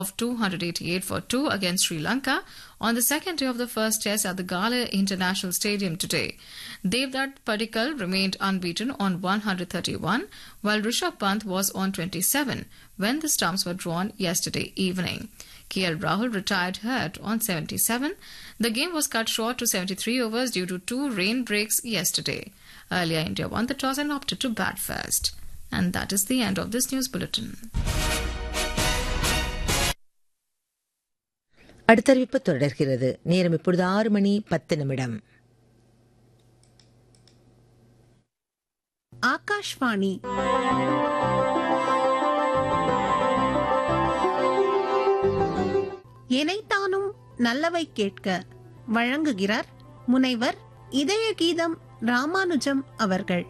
of 288 for 2 against Sri Lanka on the second day of the first test at the Gala International Stadium today. Devdutt Padikkal remained unbeaten on 131, while Rishabh Pant was on 27 when the stumps were drawn yesterday evening. KL Rahul retired hurt on 77. The game was cut short to 73 overs due to two rain breaks yesterday. Earlier, India won the toss and opted to bat first. And that is the end of this news bulletin. அடுத்தறிவிப்பு தொடர்கிறது நேரம் இப்பொழுது ஆறு மணி பத்து நிமிடம் ஆகாஷ்வாணி எனைத்தானும் நல்லவை கேட்க வழங்குகிறார் முனைவர் இதய கீதம் ராமானுஜம் அவர்கள்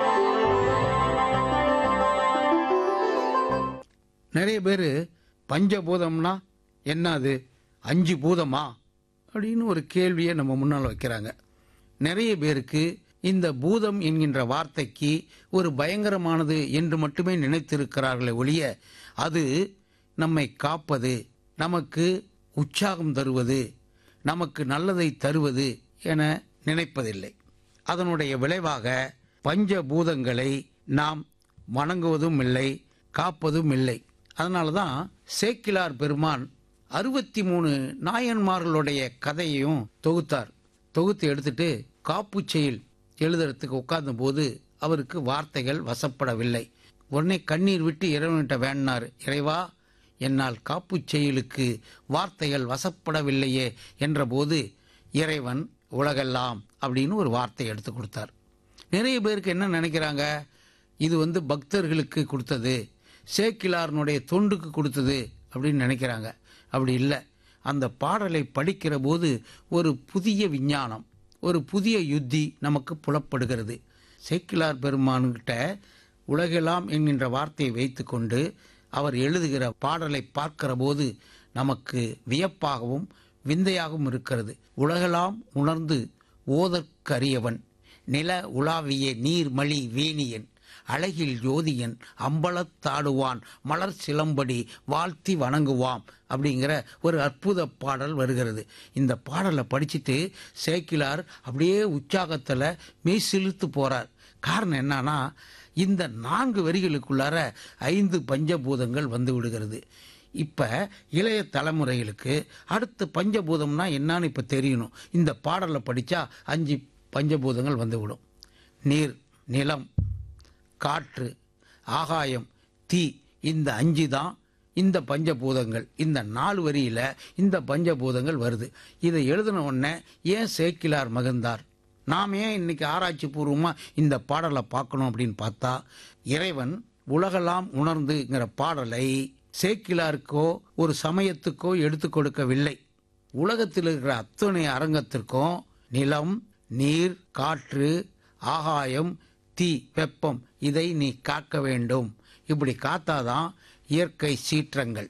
நிறைய பேர் பஞ்சபூதம்னா என்ன அது அஞ்சு பூதமா அப்படின்னு ஒரு கேள்வியை நம்ம முன்னால் வைக்கிறாங்க நிறைய பேருக்கு இந்த பூதம் என்கின்ற வார்த்தைக்கு ஒரு பயங்கரமானது என்று மட்டுமே நினைத்திருக்கிறார்களே ஒழிய அது நம்மை காப்பது நமக்கு உற்சாகம் தருவது நமக்கு நல்லதை தருவது என நினைப்பதில்லை அதனுடைய விளைவாக பஞ்சபூதங்களை நாம் வணங்குவதும் இல்லை காப்பதும் இல்லை அதனால தான் சேக்கிலார் பெருமான் அறுபத்தி மூணு நாயன்மார்களுடைய கதையையும் தொகுத்தார் தொகுத்து எடுத்துட்டு காப்பு செயல் எழுதுறதுக்கு உட்கார்ந்த போது அவருக்கு வார்த்தைகள் வசப்படவில்லை உடனே கண்ணீர் விட்டு இறைவன்கிட்ட வேண்டினார் இறைவா என்னால் காப்பு செயலுக்கு வார்த்தைகள் வசப்படவில்லையே என்றபோது இறைவன் உலகெல்லாம் அப்படின்னு ஒரு வார்த்தை எடுத்து கொடுத்தார் நிறைய பேருக்கு என்ன நினைக்கிறாங்க இது வந்து பக்தர்களுக்கு கொடுத்தது சேக்கிலாரனுடைய தொண்டுக்கு கொடுத்தது அப்படின்னு நினைக்கிறாங்க அப்படி இல்லை அந்த பாடலை படிக்கிற போது ஒரு புதிய விஞ்ஞானம் ஒரு புதிய யுத்தி நமக்கு புலப்படுகிறது சேக்கிலார் பெருமான்கிட்ட உலகெல்லாம் என்கின்ற வார்த்தையை வைத்துக்கொண்டு அவர் எழுதுகிற பாடலை பார்க்கிற போது நமக்கு வியப்பாகவும் விந்தையாகவும் இருக்கிறது உலகெல்லாம் உணர்ந்து ஓதற்கரியவன் நில உலாவிய நீர்மலி வேணியன் அழகில் ஜோதியன் அம்பலத்தாடுவான் மலர் சிலம்படி வாழ்த்தி வணங்குவாம் அப்படிங்கிற ஒரு அற்புத பாடல் வருகிறது இந்த பாடலை படிச்சுட்டு சேக்கிலார் அப்படியே உற்சாகத்தில் மெய் சிலுத்து போறார் காரணம் என்னன்னா இந்த நான்கு வரிகளுக்குள்ளார ஐந்து பஞ்சபூதங்கள் வந்து விடுகிறது இப்போ இளைய தலைமுறைகளுக்கு அடுத்து பஞ்சபூதம்னா என்னன்னு இப்போ தெரியணும் இந்த பாடலை படித்தா அஞ்சு பஞ்சபூதங்கள் வந்துவிடும் நீர் நிலம் காற்று ஆகாயம் தீ இந்த அஞ்சு தான் இந்த பஞ்சபூதங்கள் இந்த நாலு வரியில இந்த பஞ்சபூதங்கள் வருது இதை எழுதின உடனே ஏன் சேக்கிலார் மகிழ்ந்தார் நாம் ஏன் இன்னைக்கு ஆராய்ச்சி பூர்வமா இந்த பாடலை பார்க்கணும் அப்படின்னு பார்த்தா இறைவன் உலகெல்லாம் உணர்ந்துங்கிற பாடலை சேக்கிலாருக்கோ ஒரு சமயத்துக்கோ எடுத்து கொடுக்கவில்லை உலகத்தில் இருக்கிற அத்தனை அரங்கத்திற்கும் நிலம் நீர் காற்று ஆகாயம் தீ வெப்பம் இதை நீ காக்க வேண்டும் இப்படி காத்தாதான் இயற்கை சீற்றங்கள்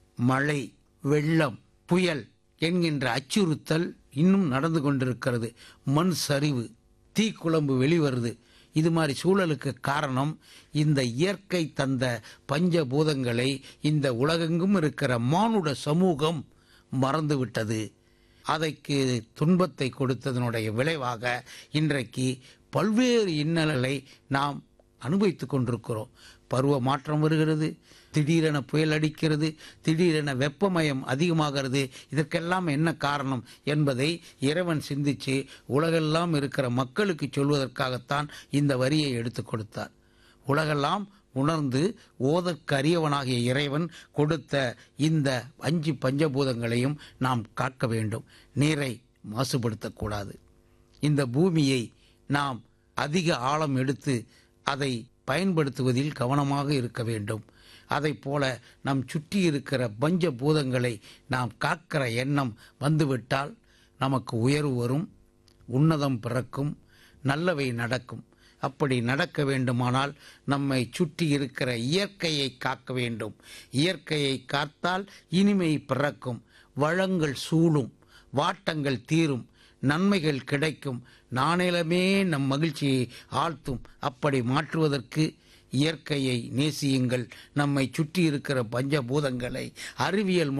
மழை வெள்ளம் புயல் என்கின்ற அச்சுறுத்தல் இன்னும் நடந்து கொண்டிருக்கிறது மண் சரிவு தீக்குழம்பு வெளிவருது இது மாதிரி சூழலுக்கு காரணம் இந்த இயற்கை தந்த பஞ்சபூதங்களை இந்த உலகெங்கும் இருக்கிற மானுட சமூகம் மறந்துவிட்டது அதைக்கு துன்பத்தை கொடுத்ததனுடைய விளைவாக இன்றைக்கு பல்வேறு இன்னல்களை நாம் அனுபவித்துக் கொண்டிருக்கிறோம் பருவ மாற்றம் வருகிறது திடீரென புயல் அடிக்கிறது திடீரென வெப்பமயம் அதிகமாகிறது இதற்கெல்லாம் என்ன காரணம் என்பதை இறைவன் சிந்திச்சு உலகெல்லாம் இருக்கிற மக்களுக்கு சொல்வதற்காகத்தான் இந்த வரியை எடுத்து கொடுத்தார் உலகெல்லாம் உணர்ந்து ஓதற்கரியவனாகிய இறைவன் கொடுத்த இந்த அஞ்சு பஞ்சபூதங்களையும் நாம் காக்க வேண்டும் நீரை மாசுபடுத்தக்கூடாது இந்த பூமியை நாம் அதிக ஆழம் எடுத்து அதை பயன்படுத்துவதில் கவனமாக இருக்க வேண்டும் அதை போல நம் சுற்றி இருக்கிற பஞ்ச பூதங்களை நாம் காக்கிற எண்ணம் வந்துவிட்டால் நமக்கு உயர்வு வரும் உன்னதம் பிறக்கும் நல்லவை நடக்கும் அப்படி நடக்க வேண்டுமானால் நம்மை சுற்றி இருக்கிற இயற்கையை காக்க வேண்டும் இயற்கையை காத்தால் இனிமை பிறக்கும் வளங்கள் சூழும் வாட்டங்கள் தீரும் நன்மைகள் கிடைக்கும் நாணயமே நம் மகிழ்ச்சியை ஆழ்த்தும் அப்படி மாற்றுவதற்கு இயற்கையை நேசியுங்கள் நம்மை சுற்றி இருக்கிற பஞ்சபூதங்களை அறிவியல்